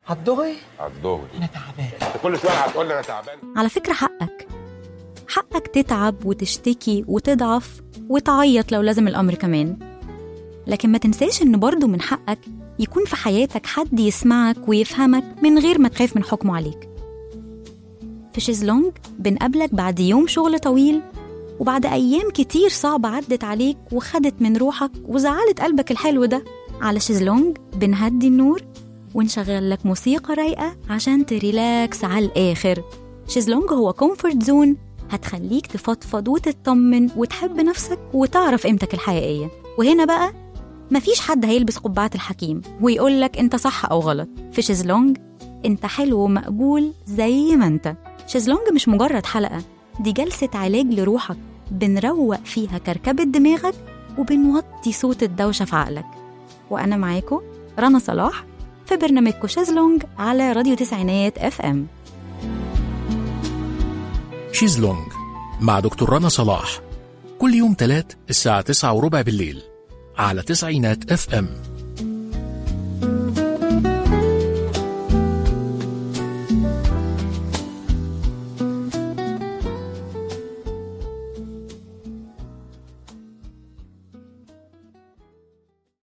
هتضغي هتضغط انا تعبان انت كل شويه هتقول لي انا تعبان على فكرة حقك حقك تتعب وتشتكي وتضعف وتعيط لو لازم الأمر كمان لكن ما تنساش إن برضه من حقك يكون في حياتك حد يسمعك ويفهمك من غير ما تخاف من حكمه عليك في شيزلونج بنقابلك بعد يوم شغل طويل وبعد أيام كتير صعبة عدت عليك وخدت من روحك وزعلت قلبك الحلو ده على شيزلونج بنهدي النور ونشغل لك موسيقى رايقة عشان تريلاكس على الآخر شيزلونج هو كومفورت زون هتخليك تفضفض وتطمن وتحب نفسك وتعرف قيمتك الحقيقية وهنا بقى مفيش حد هيلبس قبعة الحكيم ويقولك انت صح أو غلط في شيزلونج انت حلو ومقبول زي ما انت شيزلونج مش مجرد حلقة دي جلسة علاج لروحك بنروق فيها كركبة دماغك وبنوطي صوت الدوشة في عقلك وأنا معاكم رنا صلاح في برنامجكم شازلونج على راديو تسعينات اف ام شيزلونج مع دكتور رنا صلاح كل يوم تلات الساعة تسعة وربع بالليل على تسعينات اف ام